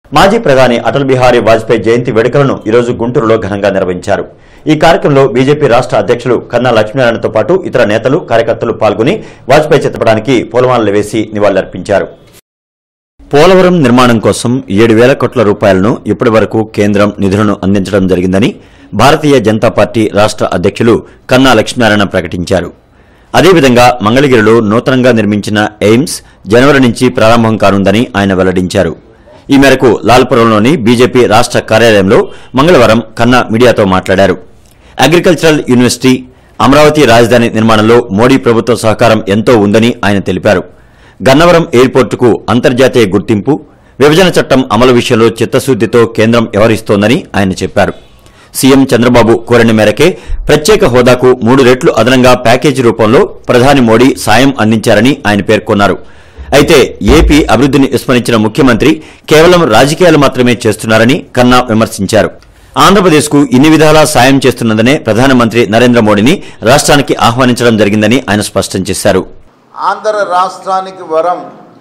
మాజీ ప్రధాని అటల్ బిహారీ వాజ్పేయి జయంతి వేడుకలను ఈరోజు గుంటూరులో ఘనంగా నిర్వహించారు ఈ కార్యక్రమంలో బీజేపీ రాష్ట్ర అధ్యక్షులు కన్నా లక్ష్మీనారాయణతో పాటు ఇతర నేతలు కార్యకర్తలు పాల్గొని వాజ్పేయి చిత్రపటానికి పూలమాలలు వేసి నివాళులర్పించారు పోలవరం నిర్మాణం కోసం ఏడు వేల కోట్ల రూపాయలను ఇప్పటి వరకు కేంద్రం నిధులను అందించడం జరిగిందని భారతీయ జనతా పార్టీ రాష్ట్ర అధ్యక్షులు కన్నా లక్ష్మీనారాయణ ప్రకటించారు అదేవిధంగా మంగళగిరిలో నూతనంగా నిర్మించిన ఎయిమ్స్ జనవరి నుంచి ప్రారంభం కానుందని ఆయన వెల్లడించారు ఈ మేరకు లాల్పురంలోని బీజేపీ రాష్ట్ర కార్యాలయంలో మంగళవారం కన్నా మీడియాతో మాట్లాడారు అగ్రికల్చరల్ యూనివర్సిటీ అమరావతి రాజధాని నిర్మాణంలో మోడీ ప్రభుత్వ సహకారం ఎంతో ఉందని ఆయన తెలిపారు గన్నవరం ఎయిర్పోర్టుకు అంతర్జాతీయ గుర్తింపు విభజన చట్టం అమలు విషయంలో చిత్తశుద్దితో కేంద్రం వ్యవహరిస్తోందని ఆయన చెప్పారు సీఎం చంద్రబాబు కోరిన మేరకే ప్రత్యేక హోదాకు మూడు రెట్లు అదనంగా ప్యాకేజీ రూపంలో ప్రధాని మోడీ సాయం అందించారని ఆయన పేర్కొన్నారు అయితే ఏపీ అభివృద్ధిని విస్మరించిన ముఖ్యమంత్రి కేవలం రాజకీయాలు మాత్రమే చేస్తున్నారని కన్నా విమర్శించారు ఆంధ్రప్రదేశ్కు ఇన్ని విధాలా సాయం చేస్తున్నదనే ప్రధానమంత్రి నరేంద్ర మోడీని రాష్ట్రానికి ఆహ్వానించడం జరిగిందని ఆయన స్పష్టం చేశారు ఆంధ్ర రాష్ట్రానికి వరం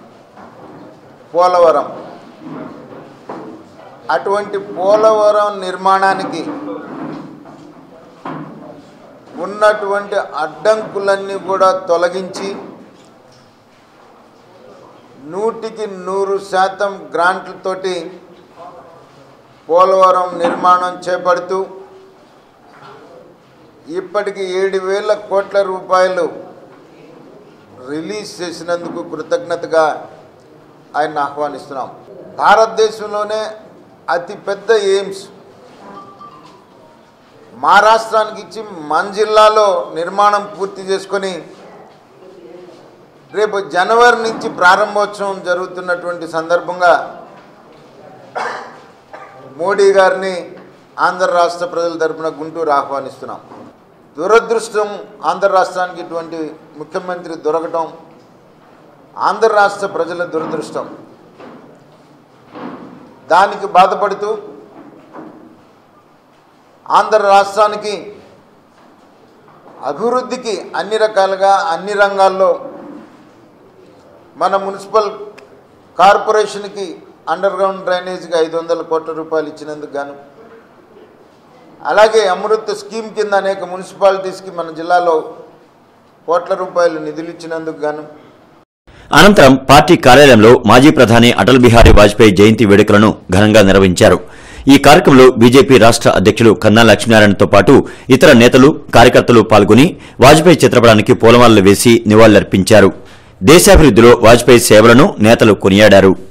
పోలవరం అటువంటి పోలవరం నిర్మాణానికి ఉన్నటువంటి అడ్డంకులన్నీ కూడా తొలగించి నూటికి నూరు శాతం గ్రాంట్లతోటి పోలవరం నిర్మాణం చేపడుతూ ఇప్పటికి ఏడు వేల కోట్ల రూపాయలు రిలీజ్ చేసినందుకు కృతజ్ఞతగా ఆయన ఆహ్వానిస్తున్నాం భారతదేశంలోనే అతిపెద్ద ఎయిమ్స్ మా రాష్ట్రానికి ఇచ్చి మన జిల్లాలో నిర్మాణం పూర్తి చేసుకొని రేపు జనవరి నుంచి ప్రారంభోత్సవం జరుగుతున్నటువంటి సందర్భంగా మోడీ గారిని ఆంధ్ర రాష్ట్ర ప్రజల తరపున గుంటూరు ఆహ్వానిస్తున్నాం దురదృష్టం ఆంధ్ర రాష్ట్రానికి ఇటువంటి ముఖ్యమంత్రి దొరకటం ఆంధ్ర రాష్ట్ర ప్రజల దురదృష్టం దానికి బాధపడుతూ ఆంధ్ర రాష్ట్రానికి అభివృద్ధికి అన్ని రకాలుగా అన్ని రంగాల్లో మన మున్సిపల్ కార్పొరేషన్కి అండర్ గ్రౌండ్ డ్రైనేజ్కి ఐదు వందల కోట్ల రూపాయలు ఇచ్చినందుకు గాను అలాగే అమృత్ స్కీమ్ కింద అనేక మున్సిపాలిటీస్కి మన జిల్లాలో కోట్ల రూపాయలు నిధులు ఇచ్చినందుకు గాను అనంతరం పార్టీ కార్యాలయంలో మాజీ ప్రధాని అటల్ బిహారీ వాజ్పేయి జయంతి వేడుకలను ఘనంగా నిర్వహించారు ఈ కార్యక్రమంలో బీజేపీ రాష్ట్ర అధ్యక్షులు కన్నా లక్ష్మీనారాయణతో పాటు ఇతర నేతలు కార్యకర్తలు పాల్గొని వాజ్పేయి చిత్రపటానికి పూలమాలలు వేసి నివాళులర్పించారు దేశాభివృద్ధిలో వాజ్పేయి సేవలను నేతలు కొనియాడారు